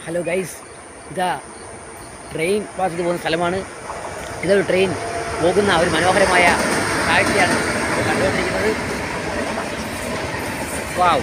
hello guys ഇതാ train pass ചെയ്ത് പോകുന്ന സ്ഥലമാണ് ഇതൊരു ട്രെയിൻ പോകുന്ന ഒരു മനോഹരമായ കാഴ്ചയാണ് ഇപ്പോൾ കണ്ടുകൊണ്ടിരിക്കുന്നത് വാവ്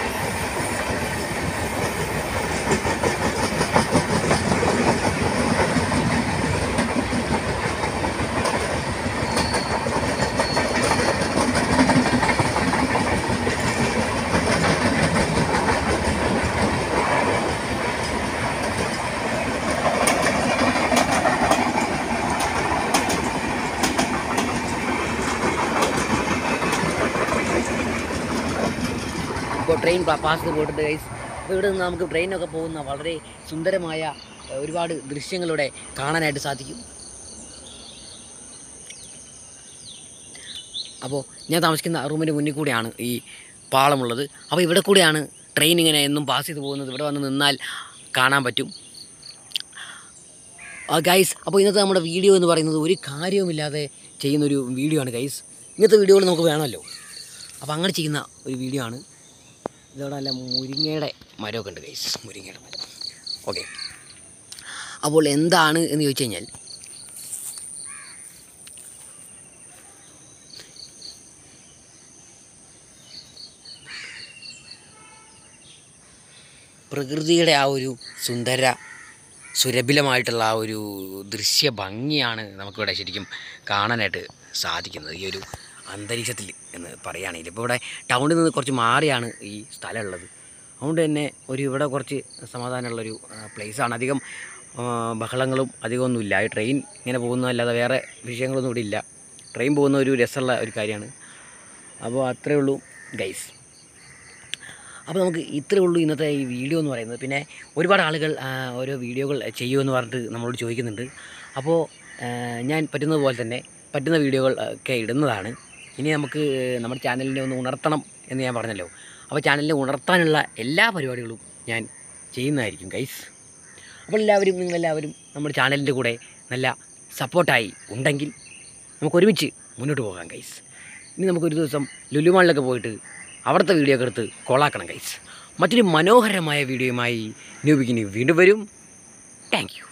ഇപ്പോൾ ട്രെയിൻ പാ- പാസ് ചെയ്ത് പോയിട്ടുണ്ട് ഗൈസ് അപ്പോൾ ഇവിടെ നിന്ന് നമുക്ക് ട്രെയിനൊക്കെ പോകുന്ന വളരെ സുന്ദരമായ ഏഹ്, ഒരുപാട് ദൃശ്യങ്ങളിലൂടെ കാണാനായിട്ട് സാധിക്കും അപ്പോൾ ഞാൻ താമസിക്കുന്ന റൂമിൻ്റെ മുന്നിൽ കൂടെയാണ് ഈ പാളമുള്ളത് അപ്പോൾ ഇവിടെ കൂടെയാണ് ട്രെയിൻ ഇങ്ങനെ എന്നും പാസ് ചെയ്ത് പോകുന്നത് ഇവിടെ വന്ന് നിന്നാൽ കാണാൻ പറ്റും ഗൈസ് അപ്പോൾ ഇന്നത്തെ നമ്മുടെ വീഡിയോ എന്ന് പറയുന്നത് ഒരു കാര്യവുമില്ലാതെ ചെയ്യുന്നൊരു വീഡിയോ ആണ് ഗൈസ് ഇങ്ങനത്തെ വീഡിയോകൾ നമുക്ക് വേണമല്ലോ അപ്പോൾ അങ്ങനെ ചെയ്യുന്ന ഒരു വീഡിയോ ആണ് ഇതോടെ നല്ല മുരിങ്ങയുടെ മരമൊക്കെ ഉണ്ട് ഗൈസ് മുരിങ്ങയുടെ മരം ഓക്കെ അപ്പോൾ എന്താണ് എന്ന് ചോദിച്ചു കഴിഞ്ഞാൽ പ്രകൃതിയുടെ ആ ഒരു സുന്ദര സുരഭിലമായിട്ടുള്ള ആ ഒരു ദൃശ്യ ഭംഗിയാണ് നമുക്കിവിടെ ശരിക്കും കാണാനായിട്ട് സാധിക്കുന്നത് ഈ ഒരു അന്തരീക്ഷത്തിൽ എന്ന് പറയുകയാണെങ്കിൽ ഇപ്പോൾ ഇവിടെ ടൗണിൽ നിന്ന് കുറച്ച് മാറിയാണ് ഈ സ്ഥലമുള്ളത് അതുകൊണ്ട് തന്നെ ഒരു ഇവിടെ കുറച്ച് സമാധാനമുള്ളൊരു പ്ലേസാണ് അധികം ആ, ബഹളങ്ങളും അധികമൊന്നുമില്ല ഈ ട്രെയിൻ ഇങ്ങനെ പോകുന്നതല്ലാതെ വേറെ വിഷയങ്ങളൊന്നും ഇവിടെ ഇല്ല ട്രെയിൻ പോകുന്ന ഒരു രസമുള്ള ഒരു കാര്യമാണ് അപ്പോൾ അത്രയേ ഉള്ളൂ ഗൈസ് അപ്പോൾ നമുക്ക് ഇത്രയേ ഉള്ളൂ ഇന്നത്തെ ഈ വീഡിയോ എന്ന് പറയുന്നത് പിന്നെ ഒരുപാട് ആളുകൾ ആ, ഓരോ വീഡിയോകൾ ചെയ്യുമെന്ന് പറഞ്ഞിട്ട് നമ്മളോട് ചോദിക്കുന്നുണ്ട് അപ്പോൾ ആ, ഞാൻ പറ്റുന്നത് പോലെ തന്നെ പറ്റുന്ന വീഡിയോകൾ ഒക്കെ ഇടുന്നതാണ് ഇനി നമുക്ക് നമ്മുടെ ചാനലിനെ ഒന്ന് ഉണർത്തണം എന്ന് ഞാൻ പറഞ്ഞല്ലോ അപ്പോൾ ചാനലിനെ ഉണർത്താനുള്ള എല്ലാ പരിപാടികളും ഞാൻ ചെയ്യുന്നതായിരിക്കും ഗൈസ് അപ്പോൾ എല്ലാവരും നിങ്ങളെല്ലാവരും നമ്മുടെ ചാനലിൻ്റെ കൂടെ നല്ല സപ്പോർട്ടായി ഉണ്ടെങ്കിൽ നമുക്ക് ഒരുമിച്ച് മുന്നോട്ട് പോകാം ഗൈസ് ഇനി നമുക്കൊരു ദിവസം ലുലുമാളിലൊക്കെ പോയിട്ട് അവിടുത്തെ വീഡിയോ ഒക്കെ എടുത്ത് കൊളാക്കണം ഗൈസ് മറ്റൊരു മനോഹരമായ വീഡിയോയുമായി ന്യൂബിക്കിനി വീണ്ടും വരും താങ്ക് യു